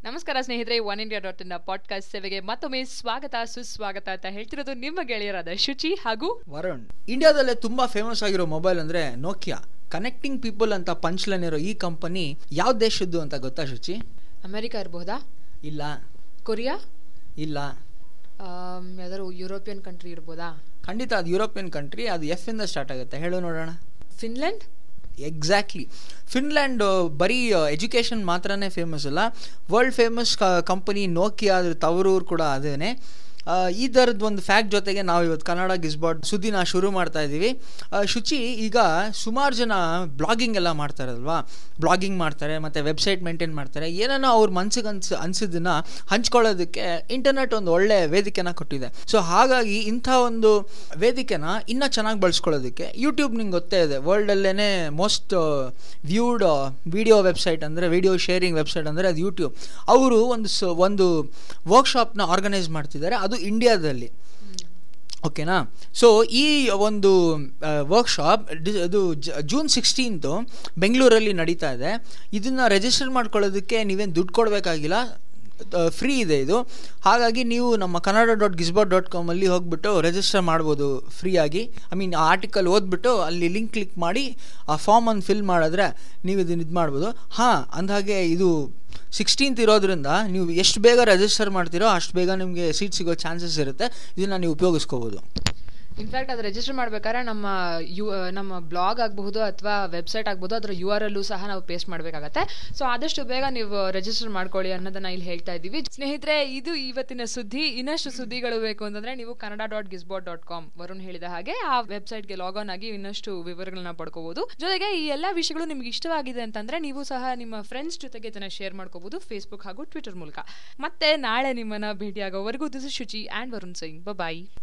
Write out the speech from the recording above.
ನಮಸ್ಕಾರ ಸ್ನೇಹಿತರೆ one India dot in podcast ಸೇವೆಗೆ ಮತ್ತೊಮ್ಮೆ ಸ್ವಾಗತ ಸುಸ್ವಾಗತ ಅಂತ ಹೇಳ್ತಿರೋದು ನಿಮ್ಮ ಗೆಳೆಯರಾದ ಶುಚಿ ಹಾಗೂ ವರುಣ್ ಇಂಡಿಯಾದಲ್ಲೇ ತುಂಬಾ ಫೇಮಸ್ ಆಗಿರೋ ಮೊಬೈಲ್ ಅಂದ್ರೆ ನೋಕಿಯಾ ಕನೆಕ್ಟಿಂಗ್ ಪೀಪಲ್ ಅಂತ ಪಂಚ್ಲೈನ್ ಇರೋ ಈ ಕಂಪನಿ ಯಾವ ದೇಶದ್ದು ಅಂತ ಗೊತ್ತಾ ಶುಚಿ ಅಮೆರಿಕ ಇರಬಹುದಾ ಇಲ್ಲ ಕೊರಿಯಾ ಇಲ್ಲ ಆಮ್, ಯಾವ್ದಾದ್ರು ಯುರೋಪಿಯನ್ ಕಂಟ್ರಿ ಇರ್ಬೋದಾ ಖಂಡಿತ ಅದು ಯುರೋಪಿಯನ್ ಕಂಟ್ರಿ ಅದು ಎಫ್ ಇಂದ ಸ್ಟಾರ್ಟ್ ಆಗುತ್ತೆ ಹೇಳು ನೋಡೋಣ ಫಿನ್ಲೆಂಡ್ ಎಕ್ಸಾಕ್ಟ್ಲಿ ಫಿನ್ಲ್ಯಾಂಡ್ ಬರೀ ಎಜುಕೇಷನ್ ಮಾತ್ರನೇ ಫೇಮಸ್ ಅಲ್ಲ ವರ್ಲ್ಡ್ ಫೇಮಸ್ ಕಂಪನಿ ನೋಕಿಯಾ ಅದ್ರ ತವರೂರು ಕೂಡ ಅದೇನೆ ಆ, ಈ ಥರದ್ದು ಒಂದು ಫ್ಯಾಕ್ಟ್ ಜೊತೆಗೆ ನಾವು ಇವತ್ತು ಕನ್ನಡ ಗಿಸ್ಬಾಟ್ ಸುದ್ದಿನ ಶುರು ಮಾಡ್ತಾ ಇದ್ದೀವಿ ಆ, ಶುಚಿ ಈಗ ಸುಮಾರು ಜನ ಬ್ಲಾಗಿಂಗ್ ಎಲ್ಲ ಮಾಡ್ತಾರಲ್ವಾ ಬ್ಲಾಗಿಂಗ್ ಮಾಡ್ತಾರೆ ಮತ್ತು ವೆಬ್ಸೈಟ್ ಮೇಂಟೈನ್ ಮಾಡ್ತಾರೆ ಏನೇನೋ ಅವ್ರ ಮನ್ಸಿಗೆ ಅನ್ಸ್ ಅನ್ಸಿದ್ದನ್ನ ಹಂಚ್ಕೊಳ್ಳೋದಕ್ಕೆ ಇಂಟರ್ನೆಟ್ ಒಂದು ಒಳ್ಳೆ ವೇದಿಕೆನ ಕೊಟ್ಟಿದೆ ಸೊ ಹಾಗಾಗಿ ಇಂಥ ಒಂದು ವೇದಿಕೆನ ಇನ್ನೂ ಚೆನ್ನಾಗಿ ಬಳಸ್ಕೊಳ್ಳೋದಕ್ಕೆ ಯೂಟ್ಯೂಬ್ ನಿಂಗೆ ಗೊತ್ತೇ ಇದೆ ವರ್ಲ್ಡಲ್ಲೇ ಮೋಸ್ಟ್ ವ್ಯೂಡ್ ವಿಡಿಯೋ ವೆಬ್ಸೈಟ್ ಅಂದರೆ ವಿಡಿಯೋ ಶೇರಿಂಗ್ ವೆಬ್ಸೈಟ್ ಅಂದರೆ ಅದು ಯೂಟ್ಯೂಬ್ ಅವರು ಒಂದು ಸ ಒಂದು ವರ್ಕ್ಶಾಪ್ನ ಆರ್ಗನೈಸ್ ಮಾಡ್ತಿದ್ದಾರೆ ಅದು ಇಂಡಿಯಾದಲ್ಲಿ ಓಕೆನಾ ಸೊ ಈ ಒಂದು ವರ್ಕ್ಶಾಪ್ ಇದು ಜ- ಜೂನ್ ಸಿಕ್ಸ್ಟೀನ್ತು ಬೆಂಗಳೂರಲ್ಲಿ ನಡೀತಾ ಇದೆ ಇದನ್ನು ರಿಜಿಸ್ಟರ್ ಮಾಡ್ಕೊಳ್ಳೋದಕ್ಕೆ ನೀವೇನು ದುಡ್ಡು ಕೊಡಬೇಕಾಗಿಲ್ಲ ಫ್ರೀ ಇದೆ ಇದು ಹಾಗಾಗಿ ನೀವು ನಮ್ಮ ಕನ್ನಡ ಡಾಟ್ ಗಿಸ್ಬಾಟ್ ಡಾಟ್ ಕಾಮಲ್ಲಿ ಹೋಗ್ಬಿಟ್ಟು ರಿಜಿಸ್ಟರ್ ಮಾಡ್ಬೋದು ಫ್ರೀಯಾಗಿ ಐ ಮೀನ್ ಆ ಆರ್ಟಿಕಲ್ ಓದ್ಬಿಟ್ಟು ಅಲ್ಲಿ ಲಿಂಕ್ ಕ್ಲಿಕ್ ಮಾಡಿ ಆ ಫಾರ್ಮನ್ನು ಫಿಲ್ ಮಾಡಿದ್ರೆ ನೀವು ಇದನ್ನ ಇದು ಮಾಡ್ಬೋದು ಹಾಂ ಅಂದಹಾಗೆ ಇದು ಸಿಕ್ಸ್ಟೀನ್ತ್ ಇರೋದ್ರಿಂದ ನೀವು ಎಷ್ಟು ಬೇಗ ರಿಜಿಸ್ಟರ್ ಮಾಡ್ತೀರೋ ಅಷ್ಟು ಬೇಗ ನಿಮಗೆ ಸೀಟ್ ಸಿಗೋ ಚಾನ್ಸಸ್ ಇರುತ್ತೆ ಇದನ್ನು ನೀವು ಉಪಯೋಗಿಸ್ಕೋಬೋದು ಇನ್ಫ್ಯಾಕ್ಟ್ ಅದು ರಿಜಿಸ್ಟರ್ ಮಾಡ್ಬೇಕಾದ್ರೆ ನಮ್ಮ ಯು ನಮ್ಮ ಬ್ಲಾಗ್ ಆಗಬಹುದು ಅಥವಾ ವೆಬ್ಸೈಟ್ ಆಗ್ಬೋದು ಅದರ ಯು ಆರ್ ಅಲ್ಲೂ ಸಹ ನಾವು ಪೇಸ್ಟ್ ಮಾಡಬೇಕಾಗತ್ತೆ ಸೊ ಆದಷ್ಟು ಬೇಗ ನೀವು ರಿಜಿಸ್ಟರ್ ಮಾಡ್ಕೊಳ್ಳಿ ಅನ್ನೋದನ್ನ ಇಲ್ಲಿ ಹೇಳ್ತಾ ಇದ್ದೀವಿ ಸ್ನೇಹಿತರೆ ಇದು ಇವತ್ತಿನ ಸುದ್ದಿ ಇನ್ನಷ್ಟು ಸುದ್ದಿಗಳು ಬೇಕು ಅಂತಂದ್ರೆ ನೀವು Kannada dot Gizbot dot com Varun ಹೇಳಿದ ಹಾಗೆ ಆ ವೆಬ್ಸೈಟ್ಗೆ ಲಾಗ್ ಆನ್ ಆಗಿ ಇನ್ನಷ್ಟು ವಿವರಗಳನ್ನ ಪಡ್ಕೋಬಹುದು ಜೊತೆಗೆ ಈ ಎಲ್ಲ ವಿಷಯಗಳು ನಿಮ್ಗೆ ಇಷ್ಟವಾಗಿದೆ ಅಂತಂದ್ರೆ ನೀವು ಸಹ ನಿಮ್ಮ ಫ್ರೆಂಡ್ಸ್ ಜೊತೆಗೆ ಇದನ್ನ ಶೇರ್ ಮಾಡ್ಕೋಬಹುದು ಫೇಸ್ಬುಕ್ ಹಾಗೂ ಟ್ವಿಟರ್ ಮೂಲಕ ಮತ್ತೆ ನಾಳೆ ನಿಮ್ಮನ್ನ ಭೇಟಿಯಾಗೋವರೆಗೂ this Shuchi and Varun Singh bye